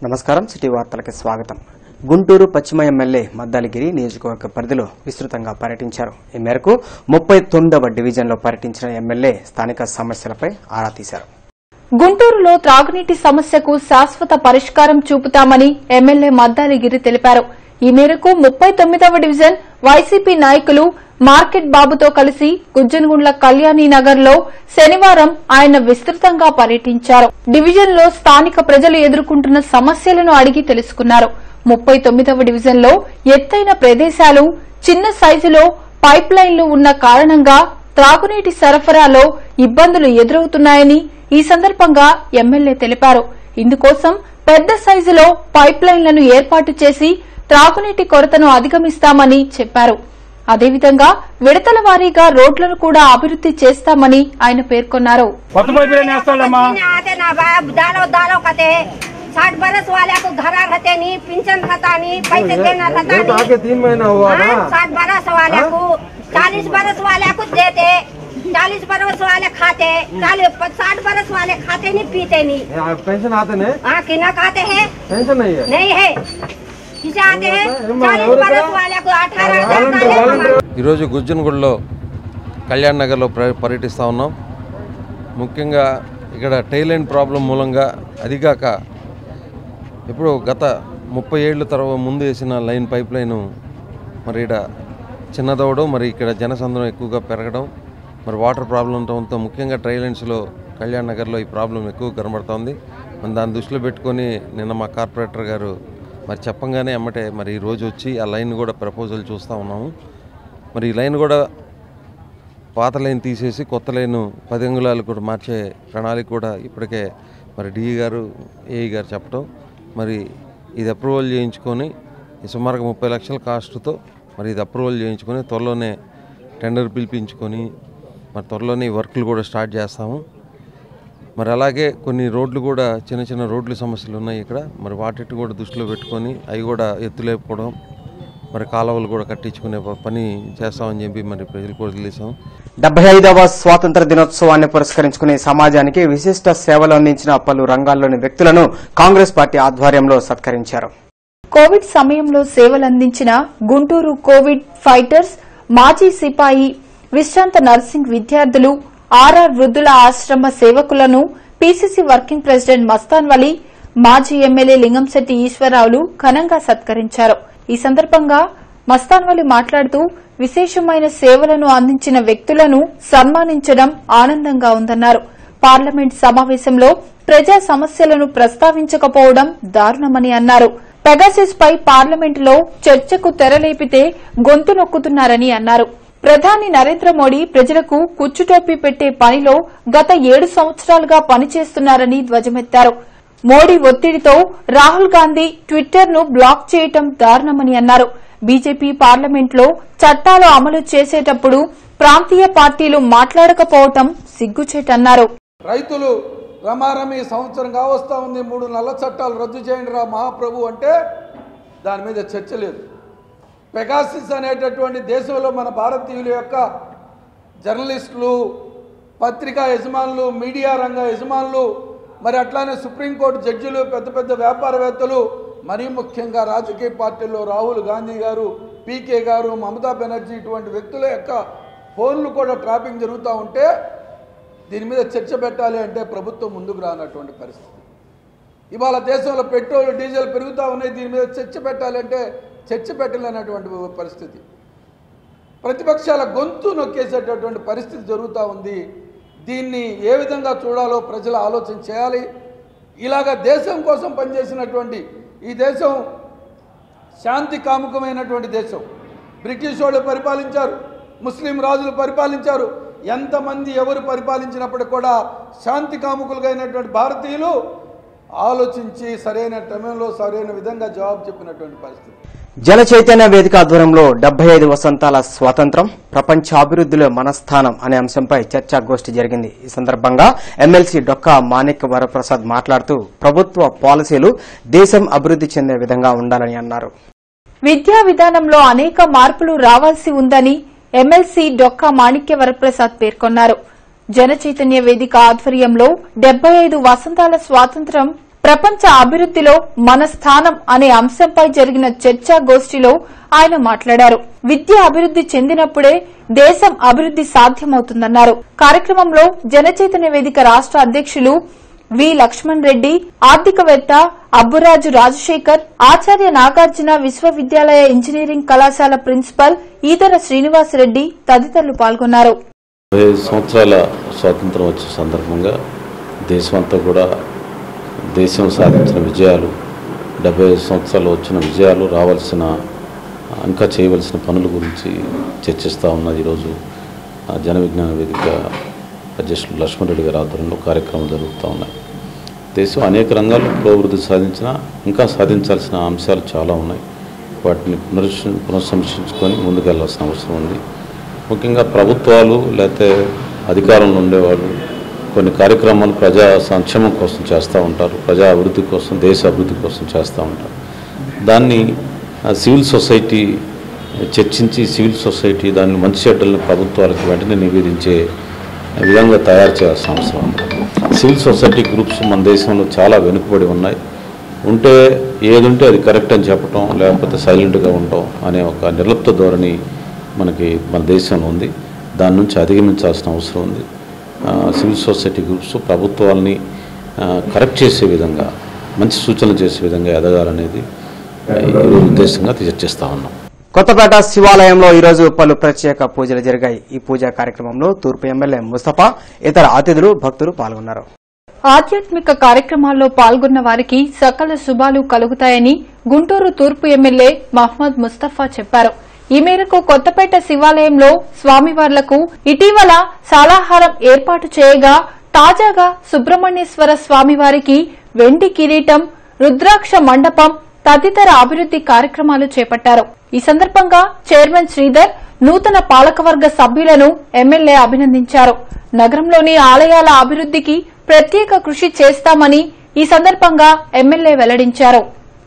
నమస్కారం సిటీ వార్తలకి స్వాగతం గుంటూరు పశ్చిమ ఎమ్మెల్యే మద్దాలిగిరి నియోజకవర్గ పరిధిలో విస్తృతంగా పర్యటించారు ఈ మేరకు ముప్పై తొమ్మిదవ డివిజన్లో పర్యటించిన ఎమ్మెల్యే స్థానిక సమస్యలపై ఆరా తీశారు గుంటూరులో త్రాగునీటి సమస్యకు శాశ్వత పరిష్కారం చూపుతామని ఎమ్మెల్యే మద్దాలిగిరి తెలిపారు ఈ మేరకు ముప్పై తొమ్మిదవ డివిజన్ వైసీపీ నాయకులు మార్కెట్ బాబుతో కలిసి గుజ్జనగుండ్ల కళ్యాణి నగర్ లో శనివారం ఆయన విస్తృతంగా పర్యటించారు డివిజన్ లో స్థానిక ప్రజలు ఎదుర్కొంటున్న సమస్యలను అడిగి తెలుసుకున్నారు ముప్పై తొమ్మిదవ డివిజన్ లో ఎత్తైన ప్రదేశాలు చిన్న సైజులో పైప్ లైన్లు ఉన్న కారణంగా త్రాగునీటి సరఫరాలో ఇబ్బందులు ఎదురవుతున్నాయని ఈ సందర్భంగా ఎమ్మెల్యే తెలిపారు ఇందుకోసం పెద్ద సైజులో పైప్ లైన్లను ఏర్పాటు చేసి త్రాగునీటి కొరతను అధిగమిస్తామని చెప్పారు అదేవిధంగా విడతల వారీగా రోడ్లను కూడా అభివృద్ది చేస్తామని ఆయన పేర్కొన్నారు కొత్త పైపులు వేస్తాడమ్మా पसीने आते ना बाप दालो दालो कहते साठ बरस वाले को घरा रहते नहीं पेंशन रहता नहीं पैसे देना रहता ये तो आके नहीं तीन महीना हुआ ना हाँ, साठ बरस वाले को चालीस बरस वाले को देते चालीस बरस वाले खाते चालीस साठ बरस वाले खाते नहीं पीते नहीं ये आप पेंशन आते नहीं हाँ किना खाते हैं पेंशन नहीं है नहीं है किसे आते हैं चालीस बरस वाले को अठारह हजार डाले ఈరోజు గుజ్జనగూడలో కళ్యాణ్ నగర్లో ప్ర- పర్యటిస్తూ ఉన్నాం ముఖ్యంగా ఇక్కడ టైలైన్ ప్రాబ్లం మూలంగా అదిగాక ఇప్పుడు గత ముప్పై ఏళ్ళ తర్వాత ముందు వేసిన లైన్ పైప్ లైను మరి ఇక్కడ చిన్నదవడం మరి ఇక్కడ జనసంద్రం ఎక్కువగా పెరగడం మరి వాటర్ ప్రాబ్లం ఉండటంతో ముఖ్యంగా ట్రైలైన్స్లో కళ్యాణ్ నగర్లో ఈ ప్రాబ్లం ఎక్కువ కనబడుతోంది మరి దాన్ని దృష్టిలో పెట్టుకొని నిన్న మా కార్పొరేటర్ గారు మరి చెప్పంగానే ఎమ్మటే మరి ఈ రోజు వచ్చి ఆ లైన్ కూడా ప్రపోజల్ చూస్తూ ఉన్నాము మరి ఈ లైన్ కూడా పాత లైన్ తీసేసి కొత్త లైన్ పది అంగుళాలు కూడా మార్చే ప్రణాళిక కూడా ఇప్పటికే మరి డిఈ గారు ఏఈ గారు చెప్పడం మరి ఇది అప్రూవల్ చేయించుకొని ఈ సుమారుగా ముప్పై లక్షల కాస్ట్తో మరి ఇది అప్రూవల్ చేయించుకొని త్వరలోనే టెండర్ పిలిపించుకొని మరి త్వరలోనే ఈ వర్క్లు కూడా స్టార్ట్ చేస్తాము మరి అలాగే కొన్ని రోడ్లు కూడా చిన్న చిన్న రోడ్లు సమస్యలు ఉన్నాయి ఇక్కడ మరి వాటిని కూడా దృష్టిలో పెట్టుకొని అవి కూడా ఎత్తులేపుకోవడం మరి కాలువలు కూడా కట్టించుకునే ప- పని చేస్తామని చెప్పి మరి ప్రజలకు కూడా తెలిసాం డెబ్బై ఐదవ స్వాతంత్ర దినోత్సవాన్ని పురస్కరించుకుని సమాజానికి విశిష్ట సేవలు అందించిన పలు రంగాల్లోని వ్యక్తులను కాంగ్రెస్ పార్టీ ఆధ్వర్యంలో సత్కరించారు కోవిడ్ సమయంలో సేవలందించిన గుంటూరు కోవిడ్ ఫైటర్స్ మాజీ సిపాయి విశ్రాంత నర్సింగ్ విద్యార్థులు ఆర్ఆర్ వృద్ధుల ఆశ్రమ సేవకులను PCC working president Mastan Vali మాజీ ఎమ్మెల్యే లింగంశెట్టి ఈశ్వరరావులు ఘనంగా సత్కరించారు ఈ సందర్భంగా మస్తాన్ వలి మాట్లాడుతూ విశేషమైన సేవలను అందించిన వ్యక్తులను సన్మానించడం ఆనందంగా ఉందన్నారు పార్లమెంట్ సమావేశంలో ప్రజా సమస్యలను ప్రస్తావించకపోవడం దారుణమని అన్నారు పెగాసిస్ పై పార్లమెంటులో చర్చకు తెరలేపితే గొంతు నొక్కుతున్నారని అన్నారు ప్రధాని నరేంద్ర మోడీ ప్రజలకు కుచ్చుటోపీ పెట్టే పనిలో గత ఏడు సంవత్సరాలుగా పనిచేస్తున్నారని ధ్వజమెత్తారు మోడీ ఒత్తిడితో రాహుల్ గాంధీ ట్విట్టర్ ను బ్లాక్ చేయటం దారుణమని అన్నారు బీజేపీ పార్లమెంట్లో చట్టాలు అమలు చేసేటప్పుడు ప్రాంతీయ పార్టీలు మాట్లాడకపోవటం సిగ్గుచేటన్నారు రైతులు రమారమి సంవత్సరం కావస్తా ఉంది మూడు నల్ల చట్టాలు రద్దు చేయండి రా మహాప్రభు అంటే దాని మీద చర్చ లేదు పెగాసిస్ అనేటటువంటి దేశంలో మన భారతీయుల యొక్క జర్నలిస్టులు పత్రికా యజమానులు మీడియా రంగ యజమానులు మరి అట్లానే సుప్రీంకోర్టు జడ్జిలు పెద్ద పెద్ద వ్యాపారవేత్తలు మరీ ముఖ్యంగా రాజకీయ పార్టీల్లో రాహుల్ గాంధీ గారు పీకే గారు మమతా బెనర్జీ ఇటువంటి వ్యక్తుల యొక్క ఫోన్లు కూడా ట్రాపింగ్ జరుగుతూ ఉంటే దీని మీద చర్చ పెట్టాలి అంటే ప్రభుత్వం ముందుకు రానటువంటి పరిస్థితి ఇవాళ దేశంలో పెట్రోల్ డీజిల్ పెరుగుతూ ఉన్నాయి దీని మీద చర్చ పెట్టాలంటే చర్చ పెట్టలేనటువంటి పరిస్థితి ప్రతిపక్షాల గొంతు నొక్కేసేటటువంటి పరిస్థితి జరుగుతూ ఉంది దీన్ని ఏ విధంగా చూడాలో ప్రజలు ఆలోచన చేయాలి ఇలాగ దేశం కోసం పనిచేసినటువంటి ఈ దేశం శాంతి కాముకమైనటువంటి దేశం బ్రిటిష్ వాళ్ళు పరిపాలించారు ముస్లిం రాజులు పరిపాలించారు ఎంతమంది ఎవరు పరిపాలించినప్పటికి కూడా శాంతి కాముకులుగా అయినటువంటి భారతీయులు ఆలోచించి సరైన టైంలో సరైన విధంగా జవాబు చెప్పినటువంటి పరిస్థితి జన చైతన్య వేదిక ఆధ్వర్యంలో డెబ్బై ఐదు వసంతాల స్వాతంత్రం ప్రపంచ అభివృద్ధిలో మన స్థానం అనే అంశంపై చర్చాగోష్ఠి జరిగింది ఈ సందర్భంగా ఎమ్మెల్సీ డొక్కా మాణిక్ వరప్రసాద్ మాట్లాడుతూ ప్రభుత్వ పాలసీలు దేశం అభివృద్ది చెందే విధంగా ఉండాలని అన్నారు విద్యా విధానంలో అనేక మార్పులు రావాల్సి ఉందని ఎమ్మెల్సీ డొక్కా మాణిక్య వరప్రసాద్ పేర్కొన్నారు జన చైతన్య వేదిక ఆధ్వర్యంలో డెబ్బై ఐదు వసంతాల స్వాతంత్ర్యం ప్రపంచ అభివృద్దిలో మన స్థానం అనే అంశంపై జరిగిన చర్చా గోష్ఠిలో ఆయన మాట్లాడారు విద్య అభివృద్ది చెందినప్పుడే దేశం అభివృద్ది సాధ్యమవుతుందన్నారు కార్యక్రమంలో జనచైతన్య వేదిక రాష్ట అధ్యక్షులు వి లక్ష్మణ్ రెడ్డి ఆర్థికవేత్త అబ్బురాజు రాజశేఖర్ ఆచార్య నాగార్జున విశ్వవిద్యాలయ ఇంజనీరింగ్ కళాశాల ప్రిన్సిపల్ ఈదర శ్రీనివాసరెడ్డి తదితరులు పాల్గొన్నారు డెబ్బై ఐదు సంవత్సరాల స్వాతంత్రం వచ్చే సందర్భంగా దేశమంతా కూడా దేశం సాధించిన విజయాలు డెబ్బై ఐదు సంవత్సరాలు వచ్చిన విజయాలు రావాల్సిన ఇంకా చేయవలసిన పనుల గురించి చర్చిస్తూ ఉన్నది ఈరోజు ఆ, జన విజ్ఞాన వేదిక అధ్యక్షులు లక్ష్మణ్ రెడ్డి గారి ఆధ్వర్యంలో కార్యక్రమాలు జరుగుతూ ఉన్నాయి దేశం అనేక రంగాల్లో పురోభివృద్ధి సాధించినా ఇంకా సాధించాల్సిన అంశాలు చాలా ఉన్నాయి వాటిని పునరుష పునఃసమీక్షించుకొని ముందుకెళ్లాల్సిన అవసరం ఉంది ముఖ్యంగా ప్రభుత్వాలు లేకపోతే అధికారంలో ఉండేవాళ్ళు కొన్ని కార్యక్రమాలు ప్రజా సంక్షేమం కోసం చేస్తూ ఉంటారు ప్రజా అభివృద్ధి కోసం దేశ అభివృద్ధి కోసం చేస్తూ ఉంటారు దాన్ని ఆ, సివిల్ సొసైటీ చర్చించి సివిల్ సొసైటీ దాన్ని మంచి చెడ్డలను ప్రభుత్వాలకు వెంటనే నివేదించే విధంగా తయారు చేయాల్సిన అవసరం ఉంది సివిల్ సొసైటీ గ్రూప్స్ మన దేశంలో చాలా వెనుకబడి ఉన్నాయి ఉంటే ఏది ఉంటే అది కరెక్ట్ అని చెప్పటం లేకపోతే సైలెంట్గా ఉండటం అనే ఒక నిర్లిప్త ధోరణి మనకి మన దేశంలో ఉంది దాని నుంచి అధిగమించాల్సిన అవసరం ఉంది ఆ, సివిల్ సొసైటీ గ్రూప్స్ ప్రభుత్వాలని ఆ, కరెక్ట్ చేసే విధంగా మంచి సూచనలు చేసే విధంగా ఎదగాలనేది ఆ, ఈరోజు ఉద్దేశంగా చర్చిస్తూ ఉన్నాం కొత్తపేట శివాలయంలో ఈరోజు పలు ప్రత్యేక పూజలు జరిగాయి ఈ పూజా కార్యక్రమంలో తూర్పు ఎమ్మెల్యే ముస్తఫా ఇతర అతిథులు భక్తులు పాల్గొన్నారు ఆధ్యాత్మిక కార్యక్రమాల్లో పాల్గొన్న వారికి సకల శుభాలు కలుగుతాయని గుంటూరు తూర్పు ఎమ్మెల్యే మహ్మద్ ముస్తఫా చెప్పారు ఈ మేరకు కొత్తపేట శివాలయంలో స్వామివార్లకు ఇటీవల సాలాహారం ఏర్పాటు చేయగా తాజాగా సుబ్రహ్మణ్యేశ్వర స్వామివారికి వెండి కిరీటం రుద్రాక్ష మండపం తదితర అభివృద్ది కార్యక్రమాలు చేపట్టారు ఈ సందర్భంగా చైర్మన్ శ్రీధర్ నూతన పాలకవర్గ సభ్యులను ఎమ్మెల్యే అభినందించారు నగరంలోని ఆలయాల అభివృద్దికి ప్రత్యేక కృషి చేస్తామని ఈ సందర్భంగా ఎమ్మెల్యే వెల్లడించారు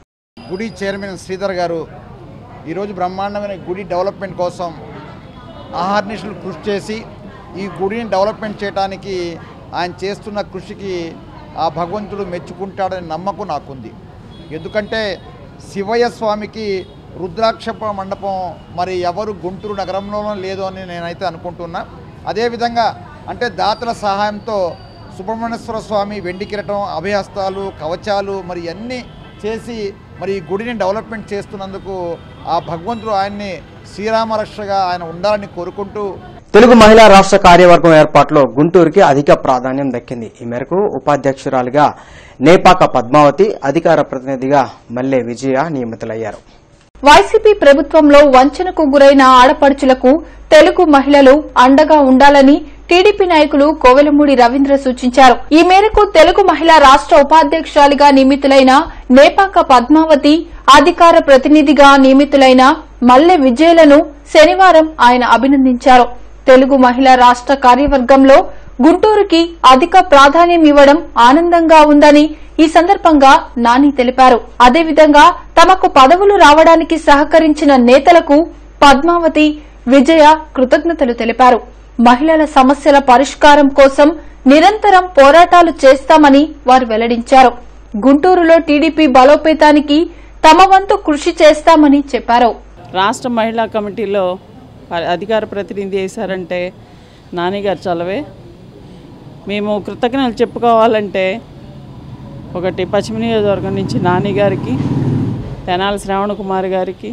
గుడి చైర్మన్ శ్రీధర్ గారు ఈరోజు బ్రహ్మాండమైన గుడి డెవలప్మెంట్ కోసం ఆహార్నిషులు కృషి చేసి ఈ గుడిని డెవలప్మెంట్ చేయడానికి ఆయన చేస్తున్న కృషికి ఆ భగవంతుడు మెచ్చుకుంటాడనే నమ్మకం నాకుంది ఎందుకంటే శివయ్య స్వామికి రుద్రాక్ష మండపం మరి ఎవరు గుంటూరు నగరంలోనూ లేదు అని నేనైతే అనుకుంటున్నా అదేవిధంగా అంటే దాతల సహాయంతో సుబ్రహ్మణ్యేశ్వర స్వామి వెండి కిరటం అభయహస్తాలు కవచాలు మరి అన్నీ చేసి మరి ఈ గుడిని డెవలప్మెంట్ చేస్తున్నందుకు ఆ భగవంతుడు ఆయన్ని శ్రీరామరక్షగా ఆయన ఉండాలని కోరుకుంటూ తెలుగు మహిళా రాష్ట్ర కార్యవర్గం ఏర్పాటులో గుంటూరుకి అధిక ప్రాధాన్యం దక్కింది ఈ మేరకు ఉపాధ్యక్షురాలిగా నేపాక పద్మావతి అధికార ప్రతినిధిగా మల్లె విజయ నియమితులయ్యారు వైసీపీ ప్రభుత్వంలో వంచనకు గురైన ఆడపడుచులకు తెలుగు మహిళలు అండగా ఉండాలని టీడీపీ నాయకులు కోవెలమూడి రవీంద్ర సూచించారు ఈ మేరకు తెలుగు మహిళా రాష్ట్ర ఉపాధ్యక్షురాలిగా నియమితులైన నేపాక పద్మావతి అధికార ప్రతినిధిగా నియమితులైన మల్లె విజయలను శనివారం ఆయన అభినందించారు తెలుగు మహిళా రాష్ట్ర కార్యవర్గంలో గుంటూరుకి అధిక ప్రాధాన్యం ఇవ్వడం ఆనందంగా ఉందని ఈ సందర్భంగా నాని తెలిపారు అదేవిధంగా తమకు పదవులు రావడానికి సహకరించిన నేతలకు పద్మావతి విజయ కృతజ్ఞతలు తెలిపారు మహిళల సమస్యల పరిష్కారం కోసం నిరంతరం పోరాటాలు చేస్తామని వారు వెల్లడించారు గుంటూరులో టీడీపీ బలోపేతానికి తమ వంతు కృషి చేస్తామని చెప్పారు రాష్ట్ర మహిళా కమిటీలో అ- అధికార ప్రతినిధి వేశారంటే నానిగారు చలవే మేము కృతజ్ఞతలు చెప్పుకోవాలంటే ఒకటి పశ్చిమ నియోజకవర్గం నుంచి నాని గారికి తెనాలి శ్రావణ కుమార్ గారికి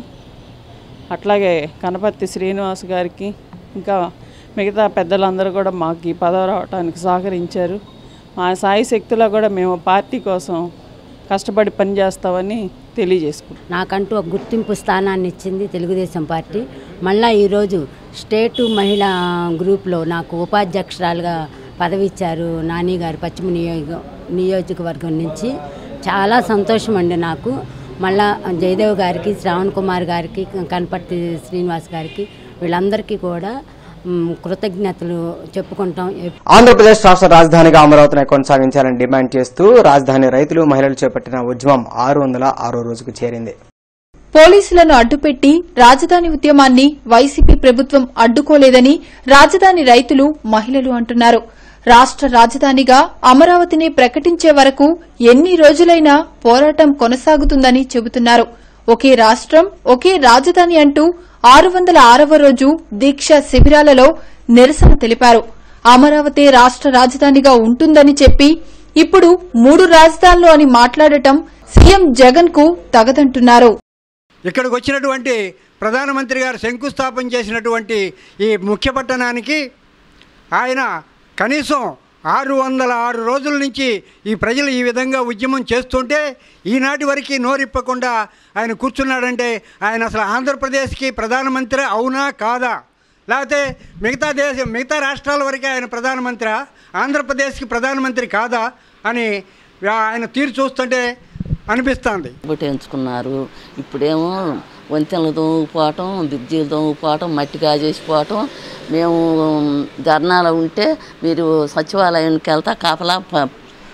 అట్లాగే కనపర్తి శ్రీనివాస్ గారికి ఇంకా మిగతా పెద్దలందరూ కూడా మాకు ఈ పదవి రావడానికి సహకరించారు మా సాయి శక్తిలో కూడా మేము పార్టీ కోసం కష్టపడి పనిచేస్తామని తెలియజేసుకుంటాం నాకంటూ ఒక గుర్తింపు స్థానాన్ని ఇచ్చింది తెలుగుదేశం పార్టీ మళ్ళా ఈరోజు స్టేటు మహిళా గ్రూప్లో నాకు ఉపాధ్యక్షురాలుగా పదవి ఇచ్చారు నాని గారు పశ్చిమ నియోజక నియోజకవర్గం నుంచి చాలా సంతోషం అండి నాకు మళ్ళా జయదేవ్ గారికి శ్రావణ్ కుమార్ గారికి కనపర్తి శ్రీనివాస్ గారికి వీళ్ళందరికీ కూడా మ్, కృతజ్ఞతలు చెప్పుకుంటాం ఆంధ్రప్రదేశ్ రాష్ట్ర రాజధానిగా అమరావతిని కొనసాగించాలని డిమాండ్ చేస్తూ రాజధాని రైతులు మహిళలు చేపట్టిన ఉద్యమం ఆరు వందల ఆరో రోజుకు చేరింది పోలీసులను అడ్డుపెట్టి రాజధాని ఉద్యమాన్ని వైసీపీ ప్రభుత్వం అడ్డుకోలేదని రాజధాని రైతులు మహిళలు అంటున్నారు రాష్ట్ర రాజధానిగా అమరావతిని ప్రకటించే వరకు ఎన్ని రోజులైనా పోరాటం కొనసాగుతుందని చెబుతున్నారు ఒకే రాష్ట్రం ఒకే రాజధాని అంటూ ఆరు వందల ఆరవ రోజు దీక్ష శిబిరాలలో నిరసన తెలిపారు అమరావతి రాష్ట్ర రాజధానిగా ఉంటుందని చెప్పి ఇప్పుడు మూడు రాజధానులు అని మాట్లాడటం సీఎం జగన్ కు తగదంటున్నారు ఇక్కడికి వచ్చినటువంటి ప్రధానమంత్రి గారు శంకుస్థాపన చేసినటువంటి ఈ ముఖ్య పట్టణానికి ఆయన కనీసం ఆరు వందల ఆరు రోజుల నుంచి ఈ ప్రజలు ఈ విధంగా ఉద్యమం చేస్తుంటే ఈనాటి వరకు నోరిప్పకుండా ఆయన కూర్చున్నాడంటే ఆయన అసలు ఆంధ్రప్రదేశ్కి ప్రధానమంత్రి అవునా కాదా లేకపోతే మిగతా దేశం మిగతా రాష్ట్రాల వరకే ఆయన ప్రధానమంత్రి ఆంధ్రప్రదేశ్కి ప్రధానమంత్రి కాదా అని ఆయన తీరు చూస్తుంటే అనిపిస్తుంది బొట్టు ఎంచుకున్నారు ఇప్పుడేమో వంతెనలు తోముకుపోవటం బ్రిడ్జీలు తోముకుపోవటం మట్టి కాజేసిపోవటం మేము ధర్నాలు ఉంటే మీరు సచివాలయానికి వెళ్తా కాపలా ప-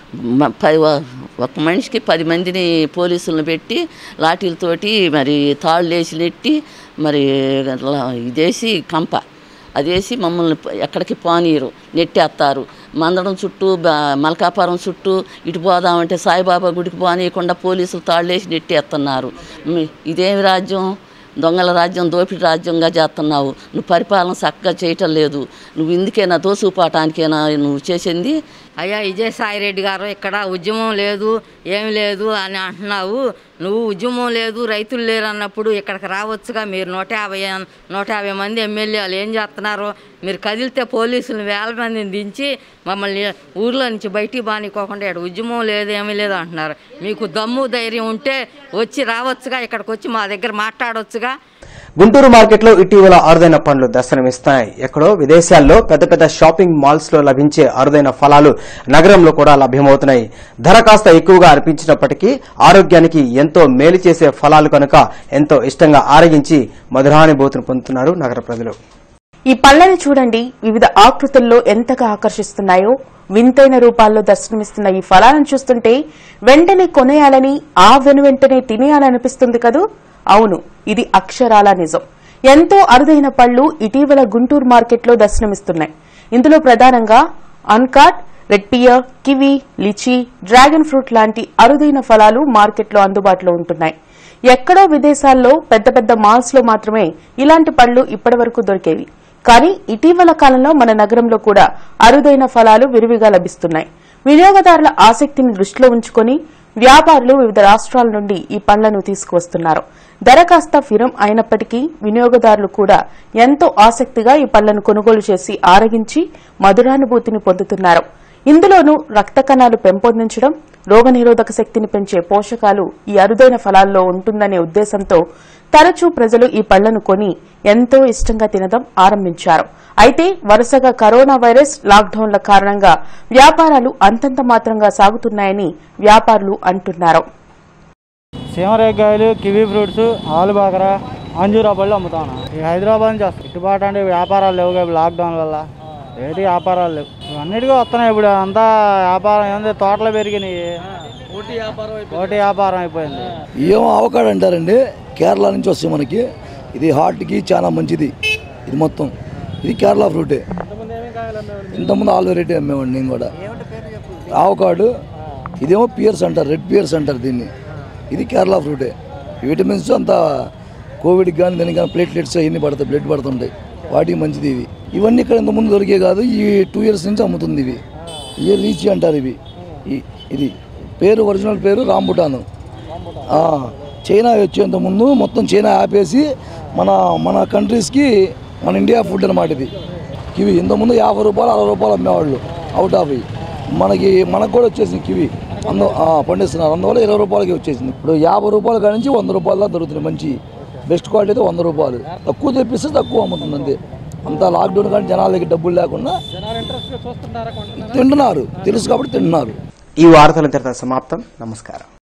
మ- పది ఒక మనిషికి పది మందిని పోలీసులను పెట్టి లాఠీలతోటి మరి తాళ్ళు వేసి నెట్టి మరి అట్లా ఇదేసి కంప అదేసి మమ్మల్ని ప- ఎక్కడికి పోనీయరు నెట్టేస్తారు మందడం చుట్టూ బ- మల్కాపురం చుట్టూ ఇటు పోదామంటే సాయిబాబా గుడికి పోనీయకుండా పోలీసులు తాళ్ళేసి నెట్టేస్తున్నారు మీ- ఇదేమి రాజ్యం దొంగల రాజ్యం దోపిడి రాజ్యంగా చేస్తున్నావు నువ్వు పరిపాలన చక్కగా చేయటం లేదు నువ్వు ఇందుకేనా తోసుకుపోవటానికేనా నువ్వు చేసింది అయ్యా విజయసాయిరెడ్డి గారు ఇక్కడ ఉద్యమం లేదు ఏమి లేదు అని అంటున్నావు నువ్వు ఉద్యమం లేదు రైతులు లేరు అన్నప్పుడు ఇక్కడికి రావచ్చుగా మీరు నూట యాభై నూట యాభై మంది ఎమ్మెల్యేలు ఏం చేస్తున్నారు మీరు కదిలితే పోలీసులు వేల మందిని దించి మమ్మల్ని ఊర్లో నుంచి బయటికి బానికోకుండా ఇక్కడ ఉద్యమం లేదు ఏమీ లేదు అంటున్నారు మీకు దమ్ము ధైర్యం ఉంటే వచ్చి రావచ్చుగా ఇక్కడికి వచ్చి మా దగ్గర మాట్లాడవచ్చుగా గుంటూరు మార్కెట్లో ఇటీవల అరుదైన పండ్లు దర్శనమిస్తాయి ఎక్కడో విదేశాల్లో పెద్ద పెద్ద షాపింగ్ మాల్స్ లో లభించే అరుదైన ఫలాలు నగరంలో కూడా లభ్యమవుతున్నాయి ధర కాస్త ఎక్కువగా అనిపించినప్పటికీ ఆరోగ్యానికి ఎంతో మేలు చేసే ఫలాలు కనుక ఎంతో ఇష్టంగా ఆరగించి మధురానుభూతిని పొందుతున్నారు నగర ప్రజలు ఈ పళ్ళని చూడండి వివిధ ఆకృతుల్లో ఎంతగా ఆకర్షిస్తున్నాయో వింతైన రూపాల్లో దర్శనమిస్తున్న ఈ ఫలాలను చూస్తుంటే వెంటనే కొనేయాలని ఆ వెనువెంటనే తినేయాలనిపిస్తుంది కదూ అవును ఇది అక్షరాల నిజం ఎంతో అరుదైన పళ్ళు ఇటీవల గుంటూరు మార్కెట్లో దర్శనమిస్తున్నాయి ఇందులో ప్రధానంగా అన్కాట్ red pear kiwi litchi dragon fruit లాంటి అరుదైన ఫలాలు మార్కెట్లో అందుబాటులో ఉంటున్నాయి ఎక్కడో విదేశాల్లో పెద్ద పెద్ద మాల్స్ లో మాత్రమే ఇలాంటి పళ్ళు ఇప్పటివరకు దొరికేవి కానీ ఇటీవల కాలంలో మన నగరంలో కూడా అరుదైన ఫలాలు విరివిగా లభిస్తున్నాయి వినియోగదారుల ఆసక్తిని దృష్టిలో ఉంచుకొని వ్యాపారులు వివిధ రాష్ట్రాల నుండి ఈ పండ్లను తీసుకువస్తున్నారు ధర కాస్త ఫిరం అయినప్పటికీ వినియోగదారులు కూడా ఎంతో ఆసక్తిగా ఈ పళ్లను కొనుగోలు చేసి ఆరగించి మధురానుభూతిని పొందుతున్నారు ఇందులోనూ రక్త కణాలు పెంపొందించడం రోగనిరోధక శక్తిని పెంచే పోషకాలు ఈ అరుదైన ఫలాల్లో ఉంటుందనే ఉద్దేశంతో తరచూ ప్రజలు ఈ పళ్లను కొని ఎంతో ఇష్టంగా తినడం ఆరంభించారు అయితే వరుసగా కరోనా వైరస్ లాక్డౌన్ల కారణంగా వ్యాపారాలు అంతంత మాత్రంగా సాగుతున్నాయని వ్యాపారులు అంటున్నారు సీమరేగాయలు కివీ ఫ్రూట్స్ ఆలు బాకర అంజూరా పళ్ళు అమ్ముతాను ఈ హైదరాబాద్ నుంచి వస్తాయి గిట్టుబాటు అంటే వ్యాపారాలు లేవు కదా లాక్డౌన్ వల్ల ఏది వ్యాపారాలు లేవు అన్నిటికీ వస్తున్నాయి ఇప్పుడు అంతా వ్యాపారం ఏంది తోటలు పెరిగినాయి ఓటి వ్యాపారం అయిపోయింది ఏమో అవకాడో అంటారండి కేరళ నుంచి వస్తాయి మనకి ఇది హార్ట్కి చాలా మంచిది ఇది మొత్తం ఇది కేరళ ఫ్రూటే ఇంతకుముందు ఆల్ వెరైటీ అమ్మేవాడిని నేను కూడా ఆవకాడు ఇదేమో పియర్స్ అంటారు రెడ్ పియర్స్ అంటారు దీన్ని ఇది కేరళ ఫ్రూటే విటమిన్స్ అంతా కోవిడ్కి కానీ దానికి కానీ ప్లేట్లెట్స్ అవన్నీ పడతాయి బ్లడ్ పడుతుంటాయి వాటికి మంచిది ఇవి ఇవన్నీ ఇక్కడ ఇంతకుముందు దొరికే కాదు ఈ టూ ఇయర్స్ నుంచి అమ్ముతుంది ఇవి ఇవి రీచ్ అంటారు ఇవి ఈ- ఇది పేరు ఒరిజినల్ పేరు రాంబుటాను ఆ, చైనా వచ్చేంత ముందు మొత్తం చైనా ఆపేసి మన మన కంట్రీస్కి మన ఇండియా ఫుడ్ అనమాట ఇది కివి ఇంతకుముందు యాభై రూపాయలు అరవై రూపాయలు అమ్మేవాళ్ళు అవుట్ ఆఫ్ ఇవి మనకి మనకు కూడా వచ్చేసింది కివి అందు ఆ, పండిస్తున్నారు అందువల్ల ఇరవై రూపాయలకి వచ్చేసింది ఇప్పుడు యాభై రూపాయల కాడి నుంచి వంద రూపాయల దాకా దొరుకుతుంది మంచి బెస్ట్ క్వాలిటీ అయితే వంద రూపాయలు తక్కువ తెప్పిస్తే తక్కువ అమ్ముతుంది అంతే అంతా లాక్డౌన్ కానీ జనాలకి డబ్బులు లేకుండా తింటున్నారు తెలుసు కాబట్టి తింటున్నారు ఈ వార్తలు ఇంతటితో సమాప్తం నమస్కారం